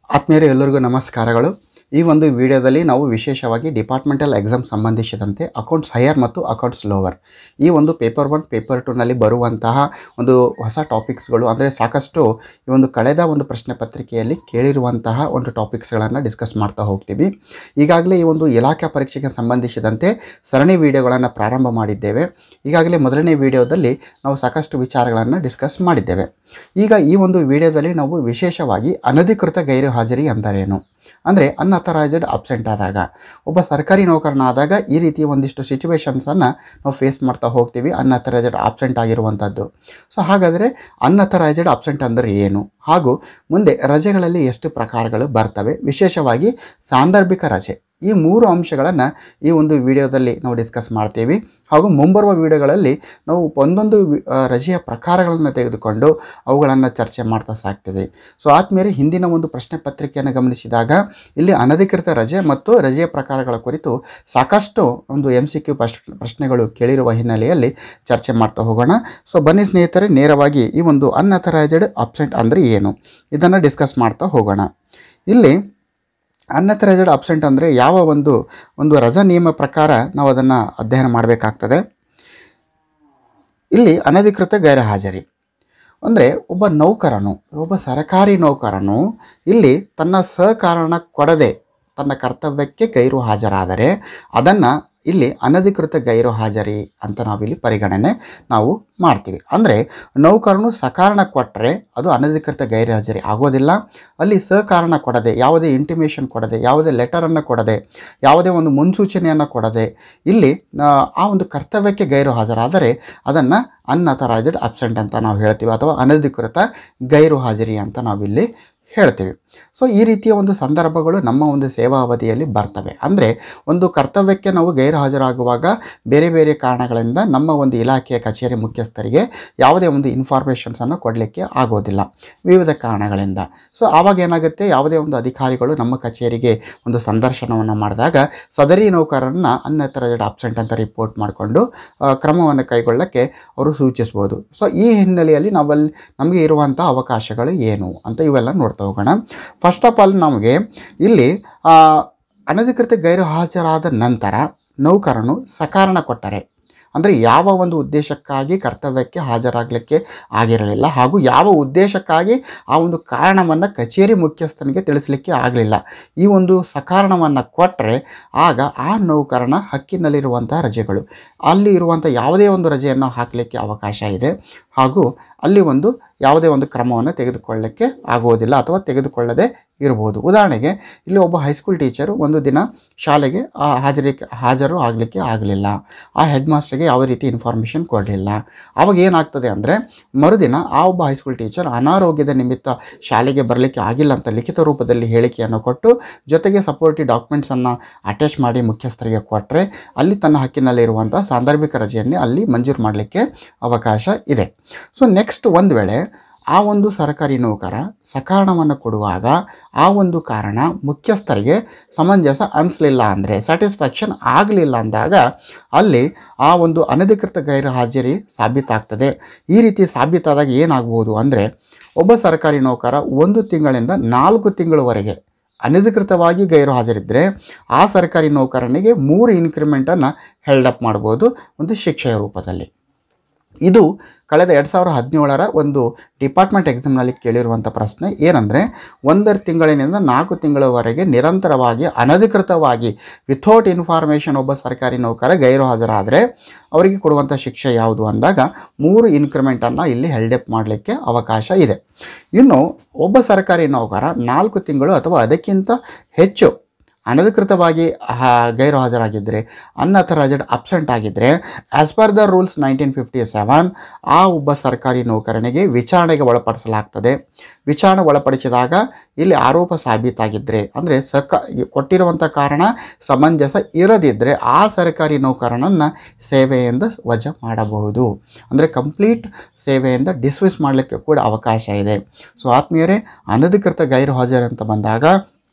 ಆತ್ಮೀಯರೇ ಎಲ್ಲರಿಗೂ ನಮಸ್ಕಾರಗಳು ಈ ಒಂದು ವಿಡಿಯೋದಲ್ಲಿ ನಾವು ವಿಶೇಷವಾಗಿ ಡಿಪಾರ್ಟ್ಮೆಂಟಲ್ ಎಕ್ಸಾಮ್ ಸಂಬಂಧಿಸಿದಂತೆ ಅಕೌಂಟ್ಸ್ ಹೈಯರ್ ಮತ್ತು ಅಕೌಂಟ್ಸ್ ಲೋವರ್ ಈ ಒಂದು ಪೇಪರ್ ಒನ್ ಪೇಪರ್ ಟೂನಲ್ಲಿ ಬರುವಂತಹ ಒಂದು ಹೊಸ ಟಾಪಿಕ್ಸ್ಗಳು ಅಂದರೆ ಸಾಕಷ್ಟು ಈ ಒಂದು ಕಳೆದ ಒಂದು ಪ್ರಶ್ನೆ ಪತ್ರಿಕೆಯಲ್ಲಿ ಕೇಳಿರುವಂತಹ ಒಂದು ಟಾಪಿಕ್ಸ್ಗಳನ್ನು ಡಿಸ್ಕಸ್ ಮಾಡ್ತಾ ಹೋಗ್ತೀವಿ ಈಗಾಗಲೇ ಈ ಒಂದು ಇಲಾಖಾ ಪರೀಕ್ಷೆಗೆ ಸಂಬಂಧಿಸಿದಂತೆ ಸರಣಿ ವಿಡಿಯೋಗಳನ್ನು ಪ್ರಾರಂಭ ಮಾಡಿದ್ದೇವೆ ಈಗಾಗಲೇ ಮೊದಲನೇ ವಿಡಿಯೋದಲ್ಲಿ ನಾವು ಸಾಕಷ್ಟು ವಿಚಾರಗಳನ್ನು ಡಿಸ್ಕಸ್ ಮಾಡಿದ್ದೇವೆ ಈಗ ಈ ಒಂದು ವಿಡಿಯೋದಲ್ಲಿ ನಾವು ವಿಶೇಷವಾಗಿ ಅನಧಿಕೃತ ಗೈರು ಹಾಜರಿ ಅಂದರೇನು ಅಂದರೆ ಅನ್ಅಥರೈಸ್ಡ್ ಅಬ್ಸೆಂಟ್ ಆದಾಗ ಒಬ್ಬ ಸರ್ಕಾರಿ ನೌಕರನಾದಾಗ ಈ ರೀತಿಯ ಒಂದಿಷ್ಟು ಸಿಚುವೇಶನ್ಸನ್ನು ನಾವು ಫೇಸ್ ಮಾಡ್ತಾ ಹೋಗ್ತೀವಿ ಅನ್ಅಥರೈಸ್ಡ್ ಅಬ್ಸೆಂಟ್ ಆಗಿರುವಂಥದ್ದು ಸೊ ಹಾಗಾದರೆ ಅನ್ಅಥರೈಸ್ಡ್ ಅಬ್ಸೆಂಟ್ ಅಂದರೆ ಏನು ಹಾಗೂ ಮುಂದೆ ರಜೆಗಳಲ್ಲಿ ಎಷ್ಟು ಪ್ರಕಾರಗಳು ಬರ್ತವೆ ವಿಶೇಷವಾಗಿ ಸಾಂದರ್ಭಿಕ ರಜೆ ಈ ಮೂರು ಅಂಶಗಳನ್ನು ಈ ಒಂದು ವಿಡಿಯೋದಲ್ಲಿ ನಾವು ಡಿಸ್ಕಸ್ ಮಾಡ್ತೀವಿ ಹಾಗೂ ಮುಂಬರುವ ವಿಡಿಯೋಗಳಲ್ಲಿ ನಾವು ಒಂದೊಂದು ವಿ- ಆ, ರಜೆಯ ಪ್ರಕಾರಗಳನ್ನು ತೆಗೆದುಕೊಂಡು ಅವುಗಳನ್ನು ಚರ್ಚೆ ಮಾಡ್ತಾ ಸಾಕ್ತೀವಿ ಸೊ ಆದ್ಮೇಲೆ ಹಿಂದಿನ ಒಂದು ಪ್ರಶ್ನೆ ಪತ್ರಿಕೆಯನ್ನು ಗಮನಿಸಿದಾಗ ಇಲ್ಲಿ ಅನಧಿಕೃತ ರಜೆ ಮತ್ತು ರಜೆಯ ಪ್ರಕಾರಗಳ ಕುರಿತು ಸಾಕಷ್ಟು ಒಂದು ಎಮ್ ಸಿ ಕ್ಯೂ ಪ್ರಶ್ನೆಗಳು ಕೇಳಿರುವ ಹಿನ್ನೆಲೆಯಲ್ಲಿ ಚರ್ಚೆ ಮಾಡ್ತಾ ಹೋಗೋಣ ಸೊ ಬನ್ನಿ ಸ್ನೇಹಿತರೆ ನೇರವಾಗಿ ಈ ಒಂದು ಅನ್ಅಥರೈಸ್ಡ್ ಅಬ್ಸೆಂಟ್ ಅಂದರೆ ಏನು ಇದನ್ನು ಡಿಸ್ಕಸ್ ಮಾಡ್ತಾ ಹೋಗೋಣ ಇಲ್ಲಿ ಅನ್ಅಥರೈಸ್ಡ್ ಅಬ್ಸೆಂಟ್ ಅಂದರೆ ಯಾವ ಒಂದು ಒಂದು ರಜಾ ನಿಯಮ ಪ್ರಕಾರ ನಾವು ಅದನ್ನು ಅಧ್ಯಯನ ಮಾಡಬೇಕಾಗ್ತದೆ ಇಲ್ಲಿ ಅನಧಿಕೃತ ಗೈರುಹಾಜರಿ ಅಂದರೆ ಒಬ್ಬ ನೌಕರನು ಒಬ್ಬ ಸರಕಾರಿ ನೌಕರನು ಇಲ್ಲಿ ತನ್ನ ಸಹಕಾರಣ ಕೊಡದೆ ತನ್ನ ಕರ್ತವ್ಯಕ್ಕೆ ಗೈರು ಹಾಜರಾದರೆ ಅದನ್ನು ಇಲ್ಲಿ ಅನಧಿಕೃತ ಗೈರು ಹಾಜರಿ ಅಂತ ನಾವಿಲ್ಲಿ ಪರಿಗಣನೆ ನಾವು ಮಾಡ್ತೀವಿ ಅಂದರೆ ನೌಕರನು ಸಕಾರಣ ಕೊಟ್ಟರೆ ಅದು ಅನಧಿಕೃತ ಗೈರು ಹಾಜರಿ ಆಗೋದಿಲ್ಲ ಅಲ್ಲಿ ಸಹಕಾರಣ ಕೊಡದೆ ಯಾವುದೇ ಇಂಟಿಮೇಷನ್ ಕೊಡದೆ ಯಾವುದೇ ಲೆಟರನ್ನು ಕೊಡದೆ ಯಾವುದೇ ಒಂದು ಮುನ್ಸೂಚನೆಯನ್ನು ಕೊಡದೆ ಇಲ್ಲಿ ಆ, ಆ ಒಂದು ಕರ್ತವ್ಯಕ್ಕೆ ಗೈರು ಹಾಜರಾದರೆ ಅದನ್ನು ಅನ್ಅಥರೈಸ್ಡ್ ಅಬ್ಸೆಂಟ್ ಅಂತ ನಾವು ಹೇಳ್ತೀವಿ ಅಥವಾ ಅನಧಿಕೃತ ಗೈರು ಹಾಜರಿ ಅಂತ ನಾವಿಲ್ಲಿ ಹೇಳ್ತೀವಿ ಸೊ ಈ ರೀತಿಯ ಒಂದು ಸಂದರ್ಭಗಳು ನಮ್ಮ ಒಂದು ಸೇವಾ ಅವಧಿಯಲ್ಲಿ ಬರ್ತವೆ ಅಂದರೆ ಒಂದು ಕರ್ತವ್ಯಕ್ಕೆ ನಾವು ಗೈರು ಹಾಜರಾಗುವಾಗ ಬೇರೆ ಬೇರೆ ಕಾರಣಗಳಿಂದ ನಮ್ಮ ಒಂದು ಇಲಾಖೆಯ ಕಚೇರಿ ಮುಖ್ಯಸ್ಥರಿಗೆ ಯಾವುದೇ ಒಂದು ಇನ್ಫಾರ್ಮೇಷನ್ಸನ್ನು ಕೊಡಲಿಕ್ಕೆ ಆಗೋದಿಲ್ಲ ವಿವಿಧ ಕಾರಣಗಳಿಂದ ಸೊ ಆವಾಗ ಏನಾಗುತ್ತೆ ಯಾವುದೇ ಒಂದು ಅಧಿಕಾರಿಗಳು ನಮ್ಮ ಕಚೇರಿಗೆ ಒಂದು ಸಂದರ್ಶನವನ್ನು ಮಾಡಿದಾಗ ಸದರಿ ನೌಕರರನ್ನ ಅನ್ಅಥರೈಸ್ಡ್ ಅಬ್ಸೆಂಟ್ ಅಂತ ರಿಪೋರ್ಟ್ ಮಾಡಿಕೊಂಡು ಕ್ರಮವನ್ನು ಕೈಗೊಳ್ಳಕ್ಕೆ ಅವರು ಸೂಚಿಸ್ಬೋದು ಸೊ ಈ ಹಿನ್ನೆಲೆಯಲ್ಲಿ ನಾವಲ್ಲಿ ನಮಗೆ ಇರುವಂಥ ಅವಕಾಶಗಳು ಏನು ಅಂತ ಇವೆಲ್ಲ ನೋಡ್ತಾ ಹೋಗೋಣ ಫಸ್ಟ್ ಆಫ್ ಆಲ್ ನಮಗೆ ಇಲ್ಲಿ ಆ, ಅನಧಿಕೃತ ಗೈರು ಹಾಜರಾದ ನಂತರ ನೌಕರನು ಸಕಾರಣ ಕೊಟ್ಟರೆ ಅಂದರೆ ಯಾವ ಒಂದು ಉದ್ದೇಶಕ್ಕಾಗಿ ಕರ್ತವ್ಯಕ್ಕೆ ಹಾಜರಾಗಲಿಕ್ಕೆ ಆಗಿರಲಿಲ್ಲ ಹಾಗೂ ಯಾವ ಉದ್ದೇಶಕ್ಕಾಗಿ ಆ ಒಂದು ಕಾರಣವನ್ನು ಕಚೇರಿ ಮುಖ್ಯಸ್ಥನಿಗೆ ತಿಳಿಸಲಿಕ್ಕೆ ಆಗಲಿಲ್ಲ ಈ ಒಂದು ಸಕಾರಣವನ್ನು ಕೊಟ್ಟರೆ ಆಗ ಆ ನೌಕರನ ಹಕ್ಕಿನಲ್ಲಿರುವಂತಹ ರಜೆಗಳು ಅಲ್ಲಿ ಇರುವಂಥ ಯಾವುದೇ ಒಂದು ರಜೆಯನ್ನು ಹಾಕಲಿಕ್ಕೆ ಅವಕಾಶ ಇದೆ ಹಾಗೂ ಅಲ್ಲಿ ಒಂದು ಯಾವುದೇ ಒಂದು ಕ್ರಮವನ್ನು ತೆಗೆದುಕೊಳ್ಳಕ್ಕೆ ಆಗುವುದಿಲ್ಲ ಅಥವಾ ತೆಗೆದುಕೊಳ್ಳದೆ ಇರಬಹುದು ಉದಾಹರಣೆಗೆ ಇಲ್ಲಿ ಒಬ್ಬ ಹೈಸ್ಕೂಲ್ ಟೀಚರು ಒಂದು ದಿನ ಶಾಲೆಗೆ ಆ, ಹಾಜರಿ ಹಾಜರು ಆಗಲಿಕ್ಕೆ ಆಗಲಿಲ್ಲ ಆ ಹೆಡ್ ಮಾಸ್ಟರ್ಗೆ ಯಾವ ರೀತಿ ಇನ್ಫಾರ್ಮೇಷನ್ ಕೊಡಲಿಲ್ಲ ಆವಾಗ ಏನಾಗ್ತದೆ ಅಂದರೆ ಮರುದಿನ ಆ ಒಬ್ಬ ಹೈಸ್ಕೂಲ್ ಟೀಚರ್ ಅನಾರೋಗ್ಯದ ನಿಮಿತ್ತ ಶಾಲೆಗೆ ಬರಲಿಕ್ಕೆ ಆಗಿಲ್ಲ ಅಂತ ಲಿಖಿತ ರೂಪದಲ್ಲಿ ಹೇಳಿಕೆಯನ್ನು ಕೊಟ್ಟು ಜೊತೆಗೆ ಸಪೋರ್ಟಿವ್ ಡಾಕ್ಯುಮೆಂಟ್ಸನ್ನು ಅಟ್ಯಾಚ್ ಮಾಡಿ ಮುಖ್ಯಸ್ಥರಿಗೆ ಕೊಟ್ಟರೆ ಅಲ್ಲಿ ತನ್ನ ಹಕ್ಕಿನಲ್ಲಿರುವಂಥ ಸಾಂದರ್ಭಿಕ ರಜೆಯನ್ನೇ ಅಲ್ಲಿ ಮಂಜೂರು ಮಾಡಲಿಕ್ಕೆ ಅವಕಾಶ ಇದೆ ಸೊ ನೆಕ್ಸ್ಟ್ ಒಂದು ವೇಳೆ ಆ ಒಂದು ಸರ್ಕಾರಿ ನೌಕರ ಸಕಾರಣವನ್ನು ಕೊಡುವಾಗ ಆ ಒಂದು ಕಾರಣ ಮುಖ್ಯಸ್ಥರಿಗೆ ಸಮಂಜಸ ಅನಿಸ್ಲಿಲ್ಲ ಅಂದರೆ ಸ್ಯಾಟಿಸ್ಫ್ಯಾಕ್ಷನ್ ಆಗಲಿಲ್ಲ ಅಂದಾಗ ಅಲ್ಲಿ ಆ ಒಂದು ಅನಧಿಕೃತ ಗೈರು ಹಾಜರಿ ಸಾಬೀತಾಗ್ತದೆ ಈ ರೀತಿ ಸಾಬೀತಾದಾಗ ಏನಾಗ್ಬೋದು ಅಂದರೆ ಒಬ್ಬ ಸರ್ಕಾರಿ ನೌಕರ ಒಂದು ತಿಂಗಳಿಂದ ನಾಲ್ಕು ತಿಂಗಳವರೆಗೆ ಅನಧಿಕೃತವಾಗಿ ಗೈರು ಹಾಜರಿದ್ದರೆ ಆ ಸರ್ಕಾರಿ ನೌಕರನಿಗೆ ಮೂರು ಇನ್ಕ್ರಿಮೆಂಟನ್ನು ಹೆಲ್ಡಪ್ ಮಾಡ್ಬೋದು ಒಂದು ಶಿಕ್ಷೆಯ ರೂಪದಲ್ಲಿ ಇದು ಕಳೆದ ಎರಡು ಸಾವಿರದ ಹದಿನೇಳರ ಒಂದು ಡಿಪಾರ್ಟ್ಮೆಂಟ್ ಎಕ್ಸಾಮ್ನಲ್ಲಿ ಕೇಳಿರುವಂಥ ಪ್ರಶ್ನೆ ಏನಂದರೆ ಒಂದರ ತಿಂಗಳಿನಿಂದ ನಾಲ್ಕು ತಿಂಗಳವರೆಗೆ ನಿರಂತರವಾಗಿ ಅನಧಿಕೃತವಾಗಿ ವಿಥೌಟ್ ಇನ್ಫಾರ್ಮೇಷನ್ ಒಬ್ಬ ಸರ್ಕಾರಿ ನೌಕರ ಗೈರು ಹಾಜರಾದರೆ ಅವರಿಗೆ ಕೊಡುವಂಥ ಶಿಕ್ಷೆ ಯಾವುದು ಅಂದಾಗ ಮೂರು ಇನ್ಕ್ರಿಮೆಂಟನ್ನು ಇಲ್ಲಿ ಹೆಲ್ಡೆಪ್ ಮಾಡಲಿಕ್ಕೆ ಅವಕಾಶ ಇದೆ ಇನ್ನು ಒಬ್ಬ ಸರ್ಕಾರಿ ನೌಕರ ನಾಲ್ಕು ತಿಂಗಳು ಅಥವಾ ಅದಕ್ಕಿಂತ ಹೆಚ್ಚು ಅನಧಿಕೃತವಾಗಿ ಹಾ- ಗೈರು ಹಾಜರಾಗಿದ್ದರೆ ಅನ್ಅಥರೈಸ್ಡ್ ಅಬ್ಸೆಂಟ್ ಆಗಿದ್ದರೆ as per the rules nineteen fifty seven ಆ ಒಬ್ಬ ಸರ್ಕಾರಿ ನೌಕರನಿಗೆ ವಿಚಾರಣೆಗೆ ಒಳಪಡಿಸಲಾಗ್ತದೆ ವಿಚಾರಣೆ ಒಳಪಡಿಸಿದಾಗ ಇಲ್ಲಿ ಆರೋಪ ಸಾಬೀತಾಗಿದ್ದರೆ ಅಂದರೆ ಸಕ ಕೊಟ್ಟಿರುವಂಥ ಕಾರಣ ಸಮಂಜಸ ಇರದಿದ್ದರೆ ಆ ಸರ್ಕಾರಿ ನೌಕರನನ್ನು ಸೇವೆಯಿಂದ ವಜಾ ಮಾಡಬಹುದು ಅಂದರೆ ಕಂಪ್ಲೀಟ್ ಸೇವೆಯಿಂದ ಡಿಸ್ಮಿಸ್ ಮಾಡಲಿಕ್ಕೆ ಕೂಡ ಅವಕಾಶ ಇದೆ ಸೊ ಆತ್ಮೀಯರೇ ಅನಧಿಕೃತ ಗೈರು ಹಾಜರು ಅಂತ ಬಂದಾಗ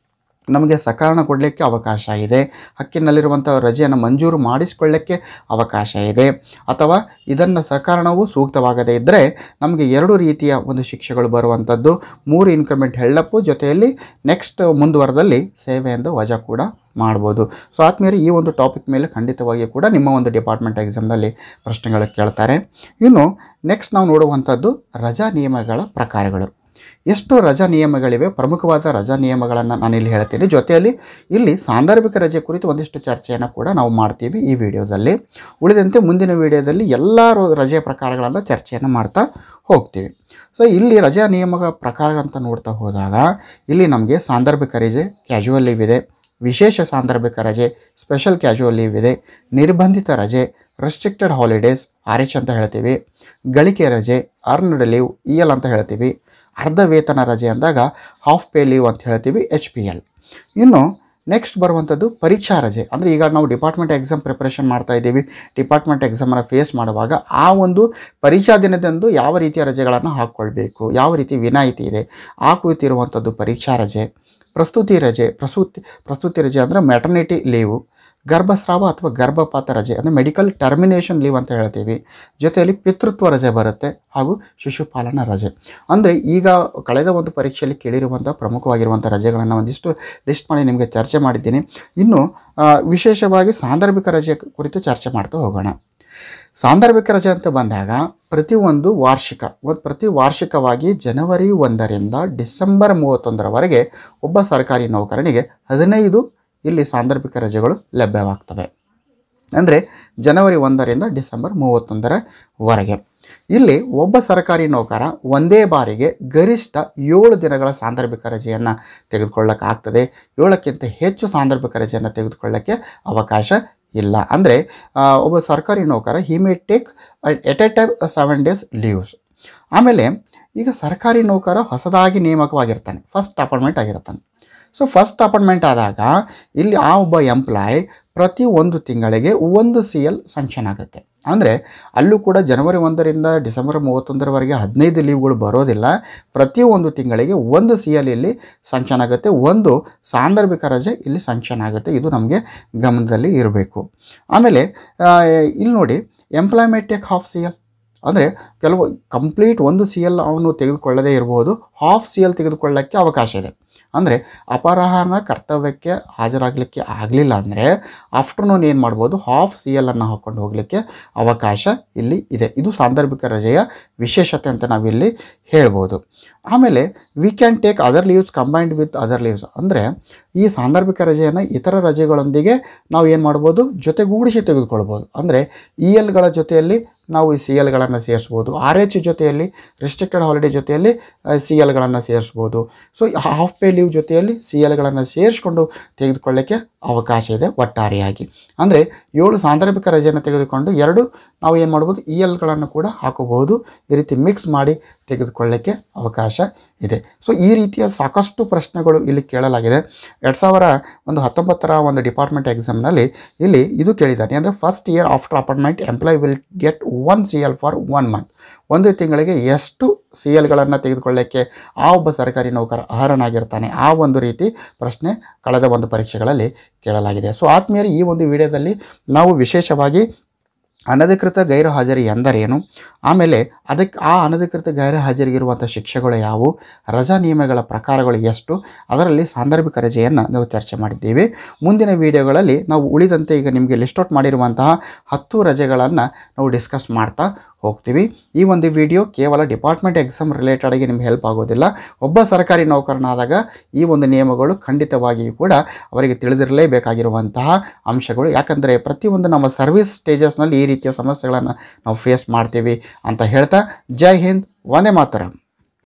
ನಮಗೆ ಸಕಾರಣ ಕೊಡಲಿಕ್ಕೆ ಅವಕಾಶ ಇದೆ ಹಕ್ಕಿನಲ್ಲಿರುವಂಥ ರಜೆಯನ್ನು ಮಂಜೂರು ಮಾಡಿಸಿಕೊಳ್ಳಕ್ಕೆ ಅವಕಾಶ ಇದೆ ಅಥವಾ ಇದನ್ನು ಸಕಾರಣವು ಸೂಕ್ತವಾಗದೇ ಇದ್ದರೆ ನಮಗೆ ಎರಡು ರೀತಿಯ ಒಂದು ಶಿಕ್ಷೆಗಳು ಬರುವಂಥದ್ದು ಮೂರು ಇನ್ಕ್ರಿಮೆಂಟ್ ಹೆಳ್ಳಪ್ಪು ಜೊತೆಯಲ್ಲಿ ನೆಕ್ಸ್ಟ್ ಮುಂದುವರೆದಲ್ಲಿ ಸೇವೆಯಿಂದ ವಜಾ ಕೂಡ ಮಾಡ್ಬೋದು ಸೊ ಆದ್ಮೇಲೆ ಈ ಒಂದು ಟಾಪಿಕ್ ಮೇಲೆ ಖಂಡಿತವಾಗಿಯೂ ಕೂಡ ನಿಮ್ಮ ಒಂದು ಡಿಪಾರ್ಟ್ಮೆಂಟ್ ಎಕ್ಸಾಮ್ನಲ್ಲಿ ಪ್ರಶ್ನೆಗಳು ಕೇಳ್ತಾರೆ ಇನ್ನು ನೆಕ್ಸ್ಟ್ ನಾವು ನೋಡುವಂಥದ್ದು ರಜಾ ನಿಯಮಗಳ ಪ್ರಕಾರಗಳು ಎಷ್ಟು ರಜಾ ನಿಯಮಗಳಿವೆ ಪ್ರಮುಖವಾದ ರಜಾ ನಿಯಮಗಳನ್ನು ನಾನು ಇಲ್ಲಿ ಹೇಳ್ತೀನಿ ಜೊತೆಯಲ್ಲಿ ಇಲ್ಲಿ ಸಾಂದರ್ಭಿಕ ರಜೆ ಕುರಿತು ಒಂದಿಷ್ಟು ಚರ್ಚೆಯನ್ನು ಕೂಡ ನಾವು ಮಾಡ್ತೀವಿ ಈ ವಿಡಿಯೋದಲ್ಲಿ ಉಳಿದಂತೆ ಮುಂದಿನ ವಿಡಿಯೋದಲ್ಲಿ ಎಲ್ಲ ರೋ- ರಜೆಯ ಪ್ರಕಾರಗಳನ್ನು ಚರ್ಚೆಯನ್ನು ಮಾಡ್ತಾ ಹೋಗ್ತೀವಿ ಸೊ ಇಲ್ಲಿ ರಜಾ ನಿಯಮಗಳ ಪ್ರಕಾರಗಳಂತ ನೋಡ್ತಾ ಹೋದಾಗ ಇಲ್ಲಿ ನಮಗೆ ಸಾಂದರ್ಭಿಕ ರಜೆ ಕ್ಯಾಶುವಲ್ ಲೀವ್ ಇದೆ ವಿಶೇಷ ಸಾಂದರ್ಭಿಕ ರಜೆ ಸ್ಪೆಷಲ್ ಕ್ಯಾಶುವಲ್ ಲೀವ್ ಇದೆ ನಿರ್ಬಂಧಿತ ರಜೆ ರೆಸ್ಟ್ರಿಕ್ಟೆಡ್ ಹಾಲಿಡೇಸ್ ಆರ್ ಎಚ್ ಅಂತ ಹೇಳ್ತೀವಿ ಗಳಿಕೆ ರಜೆ ಅರ್ನ್ಡ್ ಲೀವ್ ಇ ಎಲ್ ಅಂತ ಹೇಳ್ತೀವಿ ಅರ್ಧ ವೇತನ ರಜೆ ಅಂದಾಗ ಹಾಫ್ ಪೇ ಲೀವ್ ಅಂತ ಹೇಳ್ತೀವಿ ಎಚ್ ಪಿ ಎಲ್ ಇನ್ನು ನೆಕ್ಸ್ಟ್ ಬರುವಂಥದ್ದು ಪರೀಕ್ಷಾ ರಜೆ ಅಂದರೆ ಈಗ ನಾವು ಡಿಪಾರ್ಟ್ಮೆಂಟ್ ಎಕ್ಸಾಮ್ ಪ್ರಿಪ್ರೇಷನ್ ಮಾಡ್ತಾ ಇದ್ದೀವಿ ಡಿಪಾರ್ಟ್ಮೆಂಟ್ ಎಕ್ಸಾಮನ್ನು ಫೇಸ್ ಮಾಡುವಾಗ ಆ ಒಂದು ಪರೀಕ್ಷಾ ದಿನದಂದು ಯಾವ ರೀತಿಯ ರಜೆಗಳನ್ನು ಹಾಕ್ಕೊಳ್ಬೇಕು ಯಾವ ರೀತಿ ವಿನಾಯಿತಿ ಇದೆ ಆ ಕುರಿತಿರುವಂಥದ್ದು ಪರೀಕ್ಷಾ ರಜೆ ಪ್ರಸ್ತುತಿ ರಜೆ ಪ್ರಸೂತಿ ಪ್ರಸ್ತುತಿ ರಜೆ ಅಂದರೆ ಮೆಟರ್ನಿಟಿ ಲೀವು ಗರ್ಭಸ್ರಾವ ಅಥವಾ ಗರ್ಭಪಾತ ರಜೆ ಅಂದರೆ ಮೆಡಿಕಲ್ ಟರ್ಮಿನೇಷನ್ ಲೀವ್ ಅಂತ ಹೇಳ್ತೀವಿ ಜೊತೆಯಲ್ಲಿ ಪಿತೃತ್ವ ರಜೆ ಬರುತ್ತೆ ಹಾಗೂ ಶಿಶುಪಾಲನಾ ರಜೆ ಅಂದರೆ ಈಗ ಕಳೆದ ಒಂದು ಪರೀಕ್ಷೆಯಲ್ಲಿ ಕೇಳಿರುವಂಥ ಪ್ರಮುಖವಾಗಿರುವಂಥ ರಜೆಗಳನ್ನು ಒಂದಿಷ್ಟು ಲಿಸ್ಟ್ ಮಾಡಿ ನಿಮಗೆ ಚರ್ಚೆ ಮಾಡಿದ್ದೀನಿ ಇನ್ನು ಆ, ವಿಶೇಷವಾಗಿ ಸಾಂದರ್ಭಿಕ ರಜೆ ಕುರಿತು ಚರ್ಚೆ ಮಾಡ್ತಾ ಹೋಗೋಣ ಸಾಂದರ್ಭಿಕ ರಜೆ ಅಂತ ಬಂದಾಗ ಪ್ರತಿಯೊಂದು ವಾರ್ಷಿಕ ಒಂದು ಪ್ರತಿ ವಾರ್ಷಿಕವಾಗಿ ಜನವರಿ ಒಂದರಿಂದ ಡಿಸೆಂಬರ್ ಮೂವತ್ತೊಂದರವರೆಗೆ ಒಬ್ಬ ಸರ್ಕಾರಿ ನೌಕರನಿಗೆ ಹದಿನೈದು ಇಲ್ಲಿ ಸಾಂದರ್ಭಿಕ ರಜೆಗಳು ಲಭ್ಯವಾಗ್ತವೆ ಅಂದರೆ ಜನವರಿ ಒಂದರಿಂದ ಡಿಸೆಂಬರ್ ಮೂವತ್ತೊಂದರವರೆಗೆ ಇಲ್ಲಿ ಒಬ್ಬ ಸರ್ಕಾರಿ ನೌಕರ ಒಂದೇ ಬಾರಿಗೆ ಗರಿಷ್ಠ ಏಳು ದಿನಗಳ ಸಾಂದರ್ಭಿಕ ರಜೆಯನ್ನು ತೆಗೆದುಕೊಳ್ಳಕ್ಕಾಗ್ತದೆ ಏಳಕ್ಕಿಂತ ಹೆಚ್ಚು ಸಾಂದರ್ಭಿಕ ರಜೆಯನ್ನು ತೆಗೆದುಕೊಳ್ಳಕ್ಕೆ ಅವಕಾಶ ಇಲ್ಲ ಅಂದರೆ ಒಬ್ಬ ಸರ್ಕಾರಿ ನೌಕರ he may take at a time seven days leaves ಆಮೇಲೆ ಈಗ ಸರ್ಕಾರಿ ನೌಕರ ಹೊಸದಾಗಿ ನೇಮಕವಾಗಿರ್ತಾನೆ ಫಸ್ಟ್ ಅಪಾಯಿಂಟ್ಮೆಂಟ್ ಆಗಿರ್ತಾನೆ ಸೊ ಫಸ್ಟ್ ಅಪಾಯಿಂಟ್ಮೆಂಟ್ ಆದಾಗ ಇಲ್ಲಿ ಆ ಒಬ್ಬ ಎಂಪ್ಲಾಯ್ ಪ್ರತಿ ಒಂದು ತಿಂಗಳಿಗೆ ಒಂದು ಸಿ ಎಲ್ ಸ್ಯಾಂಕ್ಷನ್ ಆಗುತ್ತೆ ಅಂದರೆ ಅಲ್ಲೂ ಕೂಡ ಜನವರಿ ಒಂದರಿಂದ ಡಿಸೆಂಬರ್ ಮೂವತ್ತೊಂದರವರೆಗೆ ಹದಿನೈದು ಲೀವ್ಗಳು ಬರೋದಿಲ್ಲ ಪ್ರತಿ ಒಂದು ತಿಂಗಳಿಗೆ ಒಂದು ಸಿ ಎಲ್ ಇಲ್ಲಿ ಸ್ಯಾಂಕ್ಷನ್ ಆಗುತ್ತೆ ಒಂದು ಸಾಂದರ್ಭಿಕ ರಜೆ ಇಲ್ಲಿ ಸ್ಯಾಂಕ್ಷನ್ ಆಗುತ್ತೆ ಇದು ನಮಗೆ ಗಮನದಲ್ಲಿ ಇರಬೇಕು ಆಮೇಲೆ ಆ, ಇಲ್ಲಿ ನೋಡಿ employment take half C L ಅಂದರೆ ಕೆಲವು ಕಂಪ್ಲೀಟ್ ಒಂದು ಸಿ ಎಲ್ ಅವನು ತೆಗೆದುಕೊಳ್ಳದೇ ಇರಬಹುದು ಹಾಫ್ ಸಿ ಎಲ್ ತೆಗೆದುಕೊಳ್ಳೋಕ್ಕೆ ಅವಕಾಶ ಇದೆ ಅಂದರೆ ಅಪರಾಹ್ನ ಕರ್ತವ್ಯಕ್ಕೆ ಹಾಜರಾಗಲಿಕ್ಕೆ ಆಗಲಿಲ್ಲ ಅಂದರೆ ಆಫ್ಟರ್ನೂನ್ ಏನು ಮಾಡ್ಬೋದು ಹಾಫ್ ಸಿ ಎಲ್ ಅನ್ನು ಹಾಕ್ಕೊಂಡು ಹೋಗಲಿಕ್ಕೆ ಅವಕಾಶ ಇಲ್ಲಿ ಇದೆ ಇದು ಸಾಂದರ್ಭಿಕ ರಜೆಯ ವಿಶೇಷತೆ ಅಂತ ನಾವಿಲ್ಲಿ ಹೇಳ್ಬೋದು ಆಮೇಲೆ we can take other leaves combined with other leaves ಅಂದರೆ ಈ ಸಾಂದರ್ಭಿಕ ರಜೆಯನ್ನು ಇತರ ರಜೆಗಳೊಂದಿಗೆ ನಾವು ಏನು ಮಾಡ್ಬೋದು ಜೊತೆಗೂಡಿಸಿ ತೆಗೆದುಕೊಳ್ಬೋದು ಅಂದರೆ ಇ ಎಲ್ಗಳ ಜೊತೆಯಲ್ಲಿ ನಾವು ಈ ಸಿ ಎಲ್ಗಳನ್ನು ಸೇರಿಸ್ಬೋದು ಆರ್ ಎಚ್ ಜೊತೆಯಲ್ಲಿ ರಿಸ್ಟ್ರಿಕ್ಟೆಡ್ ಹಾಲಿಡೇ ಜೊತೆಯಲ್ಲಿ ಸಿ ಎಲ್ಗಳನ್ನು ಸೇರಿಸ್ಬೋದು ಸೊ ಹಾಫ್ ಪೇ ಲೀವ್ ಜೊತೆಯಲ್ಲಿ ಸಿ ಎಲ್ಗಳನ್ನು ಸೇರಿಸ್ಕೊಂಡು ತೆಗೆದುಕೊಳ್ಳೋಕ್ಕೆ ಅವಕಾಶ ಇದೆ ಒಟ್ಟಾರೆಯಾಗಿ ಅಂದರೆ ಏಳು ಸಾಂದರ್ಭಿಕ ರಜೆಯನ್ನು ತೆಗೆದುಕೊಂಡು ಎರಡು ನಾವು ಏನು ಮಾಡ್ಬೋದು ಇ ಎಲ್ಗಳನ್ನು ಕೂಡ ಹಾಕೋಬಹುದು ಈ ರೀತಿ ಮಿಕ್ಸ್ ಮಾಡಿ ತೆಗೆದುಕೊಳ್ಳೋಕ್ಕೆ ಅವಕಾಶ ಇದೆ ಸೊ ಈ ರೀತಿಯ ಸಾಕಷ್ಟು ಪ್ರಶ್ನೆಗಳು ಇಲ್ಲಿ ಕೇಳಲಾಗಿದೆ ಎರಡು ಸಾವಿರ ಒಂದು ಹತ್ತೊಂಬತ್ತರ ಒಂದು ಡಿಪಾರ್ಟ್ಮೆಂಟ್ ಎಕ್ಸಾಮ್ನಲ್ಲಿ ಇಲ್ಲಿ ಇದು ಕೇಳಿದ್ದಾನೆ ಅಂದರೆ first year after appointment employee will get one C L for one month ಒಂದು ತಿಂಗಳಿಗೆ ಎಷ್ಟು ಸಿ ಎಲ್ಗಳನ್ನು ತೆಗೆದುಕೊಳ್ಳೋಕ್ಕೆ ಆ ಒಬ್ಬ ಸರ್ಕಾರಿ ನೌಕರ ಅರ್ಹನಾಗಿರ್ತಾನೆ ಆ ಒಂದು ರೀತಿ ಪ್ರಶ್ನೆ ಕಳೆದ ಒಂದು ಪರೀಕ್ಷೆಗಳಲ್ಲಿ ಕೇಳಲಾಗಿದೆ ಸೊ ಆತ್ಮೀಯರು ಈ ಒಂದು ವಿಡಿಯೋದಲ್ಲಿ ನಾವು ವಿಶೇಷವಾಗಿ ಅನಧಿಕೃತ ಗೈರು ಹಾಜರಿ ಎಂದರೇನು ಆಮೇಲೆ ಅದಕ್ಕೆ ಆ ಅನಧಿಕೃತ ಗೈರು ಹಾಜರಿಗಿರುವಂಥ ಶಿಕ್ಷೆಗಳು ಯಾವುವು ರಜಾ ನಿಯಮಗಳ ಪ್ರಕಾರಗಳು ಎಷ್ಟು ಅದರಲ್ಲಿ ಸಾಂದರ್ಭಿಕ ರಜೆಯನ್ನು ನಾವು ಚರ್ಚೆ ಮಾಡಿದ್ದೀವಿ ಮುಂದಿನ ವಿಡಿಯೋಗಳಲ್ಲಿ ನಾವು ಉಳಿದಂತೆ ಈಗ ನಿಮಗೆ ಲಿಸ್ಟ್ ಔಟ್ ಮಾಡಿರುವಂತಹ ಹತ್ತು ರಜೆಗಳನ್ನು ನಾವು ಡಿಸ್ಕಸ್ ಮಾಡ್ತಾ ಹೋಗ್ತೀವಿ ಈ ಒಂದು ವಿಡಿಯೋ ಕೇವಲ ಡಿಪಾರ್ಟ್ಮೆಂಟ್ ಎಕ್ಸಾಮ್ ರಿಲೇಟೆಡಾಗಿ ನಿಮ್ಗೆ ಹೆಲ್ಪ್ ಆಗೋದಿಲ್ಲ ಒಬ್ಬ ಸರ್ಕಾರಿ ನೌಕರನಾದಾಗ ಈ ಒಂದು ನಿಯಮಗಳು ಖಂಡಿತವಾಗಿಯೂ ಕೂಡ ಅವರಿಗೆ ತಿಳಿದಿರಲೇಬೇಕಾಗಿರುವಂತಹ ಅಂಶಗಳು ಯಾಕಂದರೆ ಪ್ರತಿಯೊಂದು ನಮ್ಮ ಸರ್ವಿಸ್ ಸ್ಟೇಜಸ್ನಲ್ಲಿ ಈ ರೀತಿಯ ಸಮಸ್ಯೆಗಳನ್ನು ನಾವು ಫೇಸ್ ಮಾಡ್ತೀವಿ ಅಂತ ಹೇಳ್ತಾ ಜೈ ಹಿಂದ್ ವಂದೇ ಮಾತರಂ